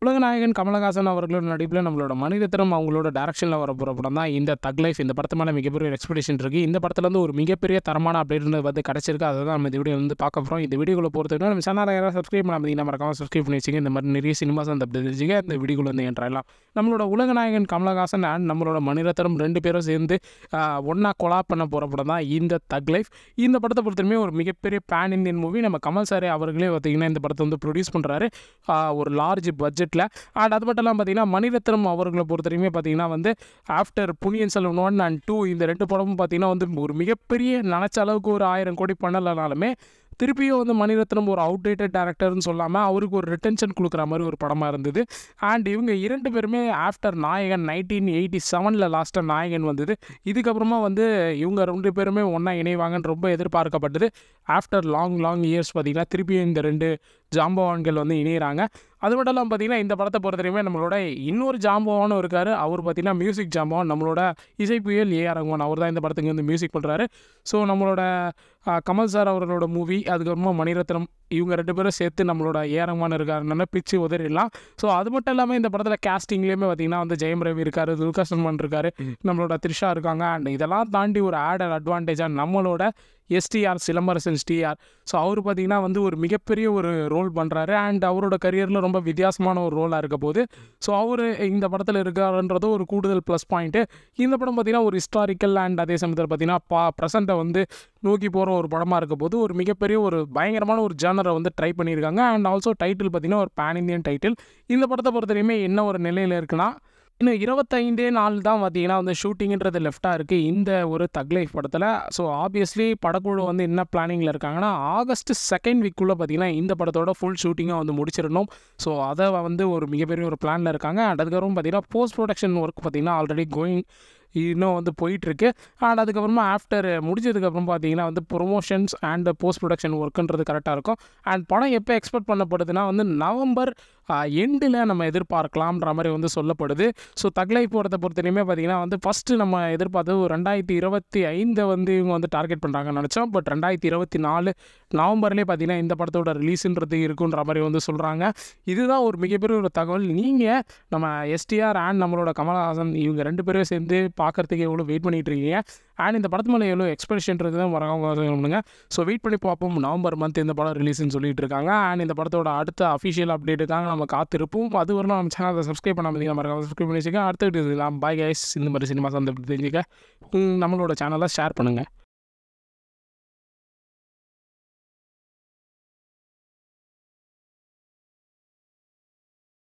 உலகநாயகன் கமலஹாசன் அவர்களோட நடிப்பில் நம்மளோட மணிரத்னம் அவங்களோட டேரக்ஷனில் வர போகிற படம் தான் இந்த தக் லைஃப் இந்த படத்து மேலே மிகப்பெரிய எக்ஸ்பெக்டேஷன் இருக்குது இந்த படத்துல வந்து ஒரு மிகப்பெரிய தரமான அப்டேட் வந்து கிடச்சிருக்கு அதை தான் நம்ம இந்த வீடியோ வந்து பார்க்க போகிறோம் இந்த வீடியோக்குள்ள பொறுத்தவரை நம்ம சேனல் யாராவது சப்ஸ்கிரைப் பண்ணாமல் நம்ம மறக்காம சப்ஸ்கிரைப் பண்ணி வச்சுங்க இந்த மாதிரி நிறைய சினிமாஸ் அந்த update தெரிஞ்சுக்க இந்த வீடியோக்குள்ள வந்து என்றலாம் நம்மளோட உலகநாயகன் கமலஹாசன் அண்ட் நம்மளோட மணிரத்னம் ரெண்டு பேரும் சேர்ந்து ஒன்றா கொலாப் பண்ண போகிற படம் தான் இந்த தக் லைஃப் இந்த படத்தை பொறுத்தவரைமே ஒரு மிகப்பெரிய பேன் இந்தியன் மூவி நம்ம கமல் சார் அவர்களே பார்த்தீங்கன்னா இந்த படத்தை வந்து ப்ரொடியூஸ் பண்ணுறாரு ஒரு லார்ஜ் பட்ஜெட்டில் அண்ட் அது மட்டும் இல்லாமல் பார்த்தீங்கன்னா மணிரத்னம் அவர்களை பொறுத்தவரைக்குமே பார்த்தீங்கன்னா வந்து after Ponniyin Selvan one and two இந்த ரெண்டு படமும் பார்த்தீங்கன்னா வந்து ஒரு மிகப்பெரிய நினச்ச அளவுக்கு ஒரு ஆயிரம் கோடி பண்ணலைனாலுமே திருப்பியும் வந்து மணிரத்னம் ஒரு அவுடேட்டட் டேரக்டர்னு சொல்லாமல் அவருக்கு ஒரு ரிட்டென்ஷன் கொடுக்குற மாதிரி ஒரு படமாக இருந்தது அண்ட் இவங்க இரண்டு பேருமே ஆஃப்டர் நாயகன் நைன்டீன் எயிட்டி செவனில் லாஸ்ட்டாக நாயகன் வந்தது இதுக்கப்புறமா வந்து இவங்க ரெண்டு பேருமே ஒன்றா இணைவாங்கன்னு ரொம்ப எதிர்பார்க்கப்பட்டது ஆஃப்டர் லாங் லாங் இயர்ஸ் பார்த்திங்கன்னா திருப்பியும் இந்த ரெண்டு ஜாம்பவான்கள் வந்து இணையிறாங்க அது மட்டும் இல்லாமல் பார்த்தீங்கன்னா இந்த படத்தை பொறுத்தவரையுமே நம்மளோட இன்னொரு ஜாம்பவானும் இருக்கார் அவர் பார்த்தீங்கன்னா மியூசிக் ஜாம்பவான் நம்மளோட இசைப்புயல் ஏஆர் ரகுமான் அவர் தான் இந்த படத்துக்கு வந்து மியூசிக் பண்ணுறாரு ஸோ நம்மளோட ஆ, கமல் சார் அவர்களோட மூவி அதுக்கப்புறமா மணிரத்னம் இவங்க ரெண்டு பேரும் சேர்த்து நம்மளோட ஏஆர் ரகுமான் இருக்காருன்னா பிச்சு உதறிடலாம் ஸோ அது மட்டும் இல்லாமல் இந்த படத்தில் கேஸ்டிங்லேயுமே பார்த்தீங்கன்னா வந்து ஜெயம் ரவி இருக்காரு துல்கர் சல்மான் இருக்காரு நம்மளோட த்ரிஷா இருக்காங்க அண்ட் இதெல்லாம் தாண்டி ஒரு ஆடட் அட்வான்டேஜாக நம்மளோட எஸ்டிஆர் சிலம்பரசன் ஸ்டிஆர் ஸோ அவர் பார்த்தீங்கன்னா வந்து ஒரு மிகப்பெரிய ஒரு ரோல் பண்ணுறாரு அண்ட் அவரோட கரியரில் ரொம்ப வித்தியாசமான ஒரு ரோலாக இருக்க போது ஸோ அவர் இந்த படத்தில் இருக்காருன்றது ஒரு கூடுதல் ப்ளஸ் பாயிண்ட்டு இந்த படம் பார்த்தீங்கன்னா ஒரு ஹிஸ்டாரிக்கல் அண்ட் அதே சமயத்தில் பார்த்தீங்கன்னா பா ப்ரெசண்ட்டை வந்து நோக்கி போகிற ஒரு படமாக இருக்க போது ஒரு மிகப்பெரிய ஒரு பயங்கரமான ஒரு ஜானரை வந்து ட்ரை பண்ணியிருக்காங்க அண்ட் ஆல்சோ டைட்டில் பார்த்தீங்கன்னா ஒரு பேன் இந்தியன் டைட்டில் இந்த படத்தை பொறுத்தவரையுமே என்ன ஒரு நிலையில் இருக்குன்னா இன்னும் இருபத்தைந்தே நாள் தான் பார்த்தீங்கன்னா வந்து ஷூட்டிங்கிறது லெஃப்டாக இருக்குது இந்த ஒரு தக் லைஃப் படத்தில் ஸோ ஆப்வியஸ்லி படக்குழு வந்து என்ன பிளானிங்கில் இருக்காங்கன்னா ஆகஸ்ட் செகண்ட் வீக்குள்ளே பார்த்தீங்கன்னா இந்த படத்தோட ஃபுல் ஷூட்டிங்கை வந்து முடிச்சிடணும் ஸோ அதை வந்து ஒரு மிகப்பெரிய ஒரு பிளானில் இருக்காங்க அண்ட் அதுக்கப்புறம் பார்த்தீங்கன்னா போஸ்ட் ப்ரொடக்ஷன் ஒர்க் பார்த்தீங்கன்னா ஆல்ரெடி கோயிங் இன்னும் வந்து போயிட்டுருக்கு அண்ட் அதுக்கப்புறமா ஆஃப்டர் முடிஞ்சதுக்கப்புறம் பார்த்தீங்கன்னா வந்து ப்ரொமோஷன்ஸ் அண்ட் போஸ்ட் ப்ரொடக்ஷன் ஒர்க்குன்றது கரெக்டாக இருக்கும் அண்ட் படம் எப்போ எக்ஸ்பெக்ட் பண்ணப்படுதுன்னா வந்து நவம்பர் எண்டில் நம்ம எதிர்பார்க்கலாம்ன்ற மாதிரி வந்து சொல்லப்படுது ஸோ தக்லை போகிறத பொறுத்தவரையுமே பார்த்தீங்கன்னா வந்து ஃபஸ்ட்டு நம்ம எதிர்பார்த்தது ஒரு ரெண்டாயிரத்தி இருபத்தி ஐந்தை வந்து இவங்க வந்து டார்கெட் பண்ணுறாங்கன்னு நினச்சோம் பட் ரெண்டாயிரத்தி இருபத்தி நாலு நவம்பர்லேயே பார்த்தீங்கன்னா இந்த படத்தோட ரிலீஸுன்றது இருக்குன்ற மாதிரி வந்து சொல்கிறாங்க இதுதான் ஒரு மிகப்பெரிய ஒரு தகவல் நீங்கள் நம்ம எஸ்டிஆர் அண்ட் நம்மளோட கமலஹாசன் இவங்க ரெண்டு பேரும் சேர்ந்து பார்க்குறதுக்கு எவ்வளோ வெயிட் பண்ணிட்டு இருக்கீங்க அண்ட் இந்த படத்து மேலே எவ்வளோ எக்ஸ்பெக்டேஷன்றது தான் வரவங்க சொல்லுங்க ஸோ வெயிட் பண்ணி பார்ப்போம் நவம்பர் மந்த் இந்த படம் ரிலீஸ்னு சொல்லிட்டு இருக்காங்க அண்ட் இந்த படத்தோட அடுத்த அஃபிஷியல் அப்டேட்டுக்காக நம்ம காத்திருப்போம் அது வரலாம் நம்ம சேனலை சப்ஸ்கிரைப் பண்ணாமல் இருந்தீங்க மறக்காம சப்ஸ்கிரைப் பண்ணி வச்சுக்க அடுத்த வீடியோ பாய் கைஸ் இந்த மாதிரி சினிமா சந்தை தெரிஞ்சுக்க உம், நம்மளோட சேனலை ஷேர் பண்ணுங்கள்